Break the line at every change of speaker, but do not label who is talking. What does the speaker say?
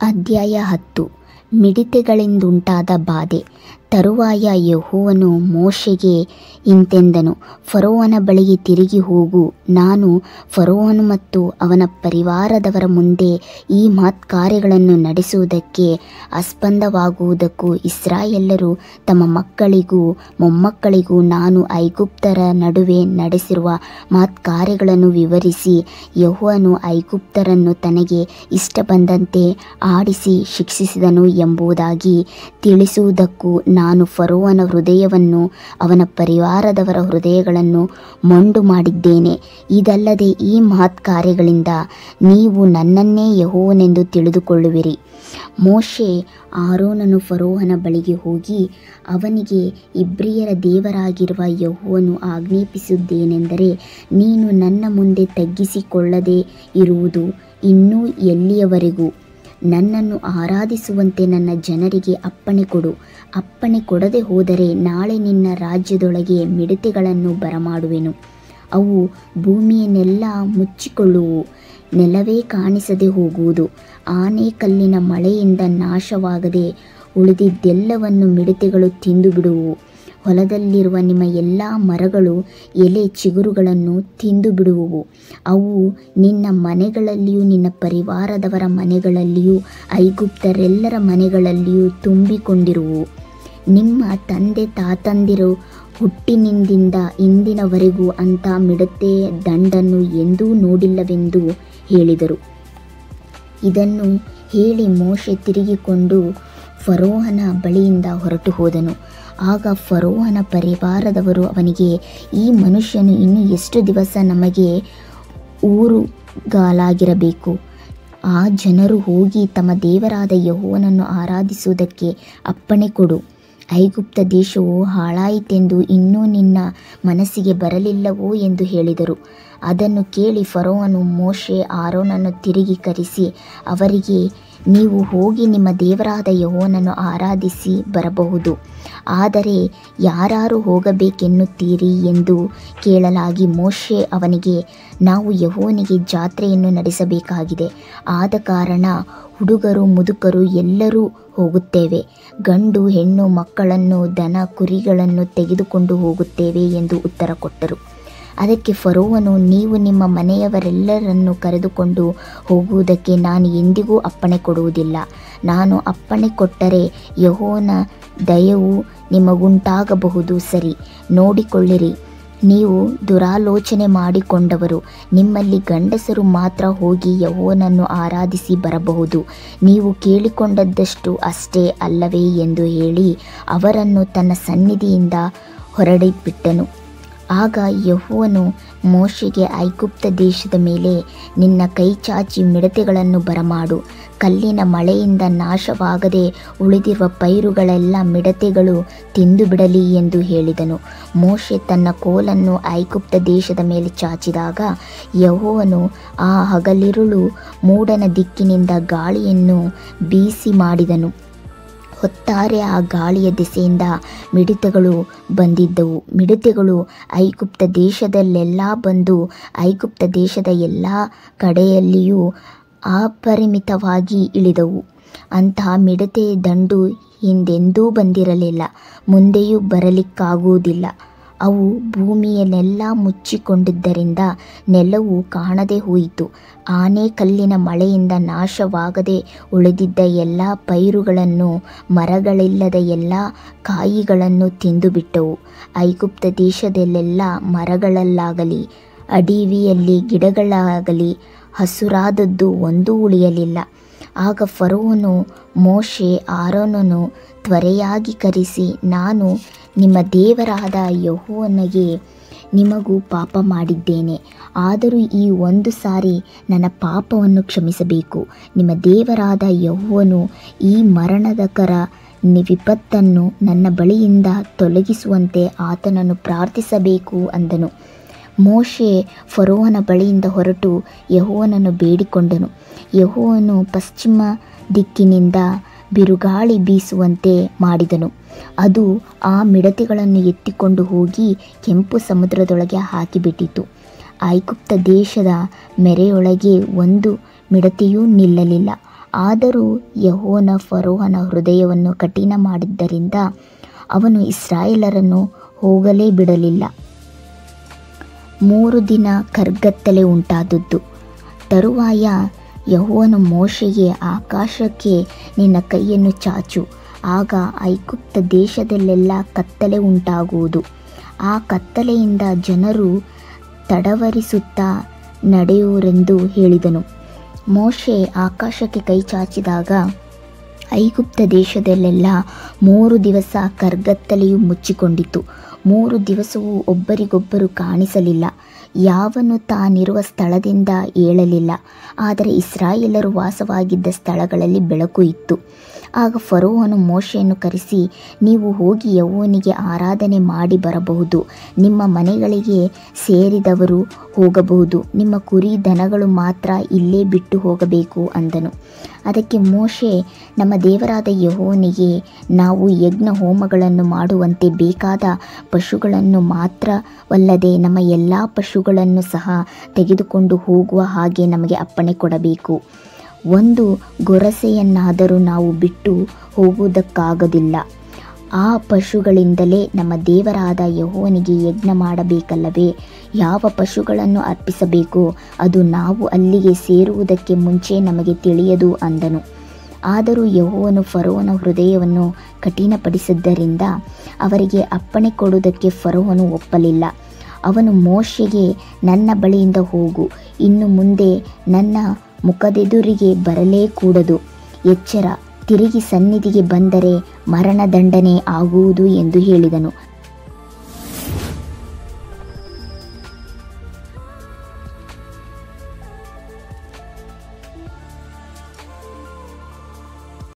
ಅಧ್ಯಾಯ ಹತ್ತು ಮಿಡತೆಗಳಿಂದುಂಟಾದ ಬಾಧೆ ತರುವಾಯ ಯೆಹೋವನು ಮೋಶೆಗೆ ಇಂತೆಂದನು ಫರೋಹನ ಬಳಿಗೆ ತಿರುಗಿ ಹೋಗು ನಾನು ಫರೋಹನು ಮತ್ತು ಅವನ ಪರಿವಾರದವರ ಮುಂದೆ ಈ ಮಹತ್ಕಾರ್ಯಗಳನ್ನು ನಡೆಸುವುದಕ್ಕೆ ಆಸ್ಪದವಾಗುವುದಕ್ಕೂ ಇಸ್ರಾಯೇಲ್ಯರು ತಮ್ಮ ಮಕ್ಕಳಿಗೂ ಮೊಮ್ಮಕ್ಕಳಿಗೂ ನಾನು ಐಗುಪ್ತರ ನಡುವೆ ನಡೆಸಿರುವ ಮಹತ್ಕಾರ್ಯಗಳನ್ನು ವಿವರಿಸಿ ಯೆಹೋವನು ಐಗುಪ್ತರನ್ನು ತನಗೆ ಇಷ್ಟ ಬಂದಂತೆ ಆಡಿಸಿ ಶಿಕ್ಷಿಸಿದನು ಎಂಬುದಾಗಿ ತಿಳಿಸುವುದಕ್ಕೂ ನಾನು ಫರೋಹನ ಹೃದಯವನ್ನು ಅವನ ಪರಿವಾರದವರ ಹೃದಯಗಳನ್ನು ಮೊಂಡು ಮಾಡಿದ್ದೇನೆ ಇದಲ್ಲದೆ ಈ ಮಹತ್ ಕಾರ್ಯಗಳಿಂದ ನೀವು ನನ್ನನ್ನೇ ಯೆಹೋವನೆಂದು ತಿಳಿದುಕೊಳ್ಳುವಿರಿ ಮೋಶೆ ಆರೋನನು ಫರೋಹನ ಬಳಿಗೆ ಹೋಗಿ ಅವನಿಗೆ ಇಬ್ರಿಯರ ದೇವರಾಗಿರುವ ಯೆಹೋವನು ಆಜ್ಞಾಪಿಸುವುದೇನೆಂದರೆ ನೀನು ನನ್ನ ಮುಂದೆ ತಗ್ಗಿಸಿಕೊಳ್ಳದೆ ಇರುವುದು ಇನ್ನೂ ಎಲ್ಲಿಯವರೆಗೂ ನನ್ನನ್ನು ಆರಾಧಿಸುವಂತೆ ನನ್ನ ಜನರಿಗೆ ಅಪ್ಪಣೆ ಕೊಡು ಅಪ್ಪಣೆ ಕೊಡದೆ ಹೋದರೆ ನಾಳೆ ನಿನ್ನ ರಾಜ್ಯದೊಳಗೆ ಮಿಡತೆಗಳನ್ನು ಬರಮಾಡುವೆನು ಅವು ಭೂಮಿಯನ್ನೆಲ್ಲ ಮುಚ್ಚಿಕೊಳ್ಳುವು ನೆಲವೇ ಕಾಣಿಸದೆ ಹೋಗುವುದು ಆನೆ ಕಲ್ಲಿನ ಮಳೆಯಿಂದ ನಾಶವಾಗದೆ ಉಳಿದಿದ್ದೆಲ್ಲವನ್ನು ಮಿಡತೆಗಳು ತಿಂದು ಬಿಡುವು ಹೊಲದಲ್ಲಿರುವ ನಿಮ್ಮ ಎಲ್ಲ ಮರಗಳು ಎಲೆ ಚಿಗುರುಗಳನ್ನು ತಿಂದು ಬಿಡುವುವು ಅವು ನಿನ್ನ ಮನೆಗಳಲ್ಲಿಯೂ ನಿನ್ನ ಪರಿವಾರದವರ ಮನೆಗಳಲ್ಲಿಯೂ ಐಗುಪ್ತರೆಲ್ಲರ ಮನೆಗಳಲ್ಲಿಯೂ ತುಂಬಿಕೊಂಡಿರುವು ನಿಮ್ಮ ತಂದೆ ತಾತಂದಿರು ಹುಟ್ಟಿನಿಂದಿಂದ ಇಂದಿನವರೆಗೂ ಅಂಥ ಮಿಡತೆ ದಂಡನ್ನು ಎಂದೂ ನೋಡಿಲ್ಲವೆಂದು ಹೇಳಿದರು ಇದನ್ನು ಹೇಳಿ ಮೋಶೆ ತಿರುಗಿಕೊಂಡು ಫರೋಹನ ಬಳಿಯಿಂದ ಹೊರಟು ಹೋದನು ಆಗ ಫರೋಹನ ಪರಿವಾರದವರು ಅವನಿಗೆ ಈ ಮನುಷ್ಯನು ಇನ್ನು ಎಷ್ಟು ದಿವಸ ನಮಗೆ ಊರುಗಾಲಾಗಿರಬೇಕು ಆ ಜನರು ಹೋಗಿ ತಮ್ಮ ದೇವರಾದ ಯಹೋವನನ್ನು ಆರಾಧಿಸುವುದಕ್ಕೆ ಅಪ್ಪಣೆ ಕೊಡು ಐಗುಪ್ತ ದೇಶವು ಹಾಳಾಯಿತೆಂದು ಇನ್ನೂ ನಿನ್ನ ಮನಸ್ಸಿಗೆ ಬರಲಿಲ್ಲವೋ ಎಂದು ಹೇಳಿದರು ಅದನ್ನು ಕೇಳಿ ಫರೋಹನು ಮೋಶೆ ಆರೋನನ್ನು ತಿರುಗಿ ಕರೆಸಿ ಅವರಿಗೆ ನೀವು ಹೋಗಿ ನಿಮ್ಮ ದೇವರಾದ ಯಹೋವನನ್ನು ಆರಾಧಿಸಿ ಬರಬಹುದು ಆದರೆ ಯಾರಾರು ಹೋಗಬೇಕೆನ್ನುತ್ತೀರಿ ಎಂದು ಕೇಳಲಾಗಿ ಮೋಶೆ ಅವನಿಗೆ ನಾವು ಯಹೋವನಿಗೆ ಜಾತ್ರೆಯನ್ನು ನಡೆಸಬೇಕಾಗಿದೆ ಆದ ಕಾರಣ ಹುಡುಗರು ಮುದುಕರು ಎಲ್ಲರೂ ಹೋಗುತ್ತೇವೆ ಗಂಡು ಹೆಣ್ಣು ಮಕ್ಕಳನ್ನು ದನ ಕುರಿಗಳನ್ನು ತೆಗೆದುಕೊಂಡು ಹೋಗುತ್ತೇವೆ ಎಂದು ಉತ್ತರ ಕೊಟ್ಟರು ಅದಕ್ಕೆ ಫರೋವನು ನೀವು ನಿಮ್ಮ ಮನೆಯವರೆಲ್ಲರನ್ನು ಕರೆದುಕೊಂಡು ಹೋಗುವುದಕ್ಕೆ ನಾನು ಎಂದಿಗೂ ಅಪ್ಪಣೆ ಕೊಡುವುದಿಲ್ಲ ನಾನು ಅಪ್ಪಣೆ ಕೊಟ್ಟರೆ ಯಹೋವನ ದಯವು ನಿಮಗುಂಟಾಗಬಹುದು ಸರಿ ನೋಡಿಕೊಳ್ಳಿರಿ ನೀವು ದುರಾಲೋಚನೆ ಮಾಡಿಕೊಂಡವರು ನಿಮ್ಮಲ್ಲಿ ಗಂಡಸರು ಮಾತ್ರ ಹೋಗಿ ಯಹೋವನನ್ನು ಆರಾಧಿಸಿ ಬರಬಹುದು ನೀವು ಕೇಳಿಕೊಂಡದ್ದಷ್ಟು ಅಷ್ಟೇ ಅಲ್ಲವೇ ಎಂದು ಹೇಳಿ ಅವರನ್ನು ತನ್ನ ಸನ್ನಿಧಿಯಿಂದ ಹೊರಡಿಬಿಟ್ಟನು ಆಗ ಯಹೋವನು ಮೋಶೆಗೆ ಐಗುಪ್ತ ದೇಶದ ಮೇಲೆ ನಿನ್ನ ಕೈ ಚಾಚಿ ಮಿಡತೆಗಳನ್ನು ಬರಮಾಡು ಕಲ್ಲಿನ ಮಳೆಯಿಂದ ನಾಶವಾಗದೆ ಉಳಿದಿರುವ ಪೈರುಗಳೆಲ್ಲ ಮಿಡತೆಗಳು ತಿಂದು ಬಿಡಲಿ ಎಂದು ಹೇಳಿದನು ಮೋಶೆ ತನ್ನ ಕೋಲನ್ನು ಐಗುಪ್ತ ದೇಶದ ಮೇಲೆ ಚಾಚಿದಾಗ ಯಹೋವನು ಆ ಹಗಲಿರುಳು ಮೂಡನ ದಿಕ್ಕಿನಿಂದ ಗಾಳಿಯನ್ನು ಬೀಸಿ ಮಾಡಿದನು ಹೊತ್ತಾರೆ ಆ ಗಾಳಿಯ ದಿಸೆಯಿಂದ ಮಿಡಿತಗಳು ಬಂದಿದ್ದವು ಮಿಡತೆಗಳು ಐಗುಪ್ತ ದೇಶದಲ್ಲೆಲ್ಲ ಬಂದು ಐಗುಪ್ತ ದೇಶದ ಎಲ್ಲ ಕಡೆಯಲ್ಲಿಯೂ ಅಪರಿಮಿತವಾಗಿ ಇಳಿದವು ಅಂತಹ ಮಿಡತೆ ದಂಡು ಹಿಂದೆಂದೂ ಬಂದಿರಲಿಲ್ಲ ಮುಂದೆಯೂ ಬರಲಿಕ್ಕಾಗುವುದಿಲ್ಲ ಅವು ಭೂಮಿಯನ್ನೆಲ್ಲ ಮುಚ್ಚಿಕೊಂಡಿದ್ದರಿಂದ ನೆಲವು ಕಾಣದೆ ಹೋಯಿತು ಆನೆ ಕಲ್ಲಿನ ಮಳೆಯಿಂದ ನಾಶವಾಗದೆ ಉಳಿದಿದ್ದ ಎಲ್ಲ ಪೈರುಗಳನ್ನು ಮರಗಳಿಲ್ಲದ ಎಲ್ಲ ಕಾಯಿಗಳನ್ನು ತಿಂದುಬಿಟ್ಟವು ಐಗುಪ್ತ ದೇಶದಲ್ಲೆಲ್ಲ ಮರಗಳಲ್ಲಾಗಲಿ ಅಡವಿಯಲ್ಲಿ ಗಿಡಗಳಾಗಲಿ ಹಸುರಾದದ್ದು ಒಂದೂ ಉಳಿಯಲಿಲ್ಲ ಆಗ ಫರೋಹನು ಮೋಶೆ ಆರೋನನು ತ್ವರೆಯಾಗಿ ಕರೆಸಿ ನಾನು ನಿಮ್ಮ ದೇವರಾದ ಯಹೋವನಿಗೆ ನಿಮಗೂ ಪಾಪ ಮಾಡಿದ್ದೇನೆ ಆದರೂ ಈ ಒಂದು ಸಾರಿ ನನ್ನ ಪಾಪವನ್ನು ಕ್ಷಮಿಸಬೇಕು ನಿಮ್ಮ ದೇವರಾದ ಯಹೋವನು ಈ ಮರಣದಕರ ವಿಪತ್ತನ್ನು ನನ್ನ ಬಳಿಯಿಂದ ತೊಲಗಿಸುವಂತೆ ಆತನನ್ನು ಪ್ರಾರ್ಥಿಸಬೇಕು ಅಂದನು ಮೋಶೆ ಫರೋಹನ ಬಳಿಯಿಂದ ಹೊರಟು ಯಹೋವನನ್ನು ಬೇಡಿಕೊಂಡನು ಯಹೋವನು ಪಶ್ಚಿಮ ದಿಕ್ಕಿನಿಂದ ಬಿರುಗಾಳಿ ಬೀಸುವಂತೆ ಮಾಡಿದನು ಅದು ಆ ಮಿಡತೆಗಳನ್ನು ಎತ್ತಿಕೊಂಡು ಹೋಗಿ ಕೆಂಪು ಸಮುದ್ರದೊಳಗೆ ಹಾಕಿಬಿಟ್ಟಿತು ಐಗುಪ್ತ ದೇಶದ ಮೆರೆಯೊಳಗೆ ಒಂದು ಮಿಡತೆಯೂ ನಿಲ್ಲಲಿಲ್ಲ ಆದರೂ ಯಹೋವನ ಫರೋಹನ ಹೃದಯವನ್ನು ಕಠಿಣ ಮಾಡಿದ್ದರಿಂದ ಅವನು ಇಸ್ರಾಯೇಲರನ್ನು ಹೋಗಲೇ ಬಿಡಲಿಲ್ಲ ಮೂರು ದಿನ ಕರ್ಗತ್ತಲೆ ಉಂಟಾದದ್ದು ತರುವಾಯ ಯಹೋವನು ಮೋಶೆಗೆ ಆಕಾಶಕ್ಕೆ ನಿನ್ನ ಕೈಯನ್ನು ಚಾಚು ಆಗ ಐಗುಪ್ತ ದೇಶದಲ್ಲೆಲ್ಲ ಕತ್ತಲೆ ಉಂಟಾಗುವುದು ಆ ಕತ್ತಲೆಯಿಂದ ಜನರು ತಡವರಿಸುತ್ತಾ ನಡೆಯುವರೆಂದು ಹೇಳಿದನು ಮೋಶೆ ಆಕಾಶಕ್ಕೆ ಕೈ ಚಾಚಿದಾಗ ಐಗುಪ್ತ ದೇಶದಲ್ಲೆಲ್ಲ ಮೂರು ದಿವಸ ಕರ್ಗತ್ತಲೆಯು ಮುಚ್ಚಿಕೊಂಡಿತು ಮೂರು ದಿವಸವೂ ಒಬ್ಬರಿಗೊಬ್ಬರು ಕಾಣಿಸಲಿಲ್ಲ ಯಾವನು ತಾನಿರುವ ಸ್ಥಳದಿಂದ ಏಳಲಿಲ್ಲ ಆದರೆ ಇಸ್ರಾಯೇಲರು ವಾಸವಾಗಿದ್ದ ಸ್ಥಳಗಳಲ್ಲಿ ಬೆಳಕು ಇತ್ತು ಆಗ ಫರೋಹನು ಮೋಶೆಯನ್ನು ಕರೆಸಿ ನೀವು ಹೋಗಿ ಯಹೋವನಿಗೆ ಆರಾಧನೆ ಮಾಡಿ ಬರಬಹುದು ನಿಮ್ಮ ಮನೆಗಳಿಗೆ ಸೇರಿದವರು ಹೋಗಬಹುದು ನಿಮ್ಮ ಕುರಿ ದನಗಳು ಮಾತ್ರ ಇಲ್ಲೇ ಬಿಟ್ಟು ಹೋಗಬೇಕು ಅಂದನು ಅದಕ್ಕೆ ಮೋಶೆ ನಮ್ಮ ದೇವರಾದ ಯಹೋವನಿಗೆ ನಾವು ಯಜ್ಞ ಹೋಮಗಳನ್ನು ಮಾಡುವಂತೆ ಬೇಕಾದ ಪಶುಗಳನ್ನು ಮಾತ್ರವಲ್ಲದೆ ನಮ್ಮ ಎಲ್ಲ ಪಶುಗಳನ್ನು ಸಹ ತೆಗೆದುಕೊಂಡು ಹೋಗುವ ಹಾಗೆ ನಮಗೆ ಅಪ್ಪಣೆ ಕೊಡಬೇಕು ಒಂದು ಗೊರಸೆಯನ್ನಾದರೂ ನಾವು ಬಿಟ್ಟು ಹೋಗುವುದಕ್ಕಾಗದಿಲ್ಲ ಆ ಪಶುಗಳಿಂದಲೇ ನಮ್ಮ ದೇವರಾದ ಯಹೋವನಿಗೆ ಯಜ್ಞ ಮಾಡಬೇಕಲ್ಲವೇ ಯಾವ ಪಶುಗಳನ್ನು ಅರ್ಪಿಸಬೇಕು ಅದು ನಾವು ಅಲ್ಲಿಗೆ ಸೇರುವುದಕ್ಕೆ ಮುಂಚೆ ನಮಗೆ ತಿಳಿಯದು ಅಂದನು ಆದರೂ ಯಹೋವನು ಫರೋವನ ಹೃದಯವನ್ನು ಕಠಿಣಪಡಿಸಿದ್ದರಿಂದ ಅವರಿಗೆ ಅಪ್ಪಣೆ ಕೊಡುವುದಕ್ಕೆ ಫರೋಹನು ಒಪ್ಪಲಿಲ್ಲ ಅವನು ಮೋಶೆಗೆ ನನ್ನ ಬಳಿಯಿಂದ ಹೋಗು ಇನ್ನು ಮುಂದೆ ನನ್ನ ಮುಖದೆದುರಿಗೆ ಬರಲೇ ಕೂಡದು ಎಚ್ಚರ ತಿರುಗಿ ಸನ್ನಿಧಿಗೆ ಬಂದರೆ ಮರಣದಂಡನೆ ಆಗುವುದು ಎಂದು ಹೇಳಿದನು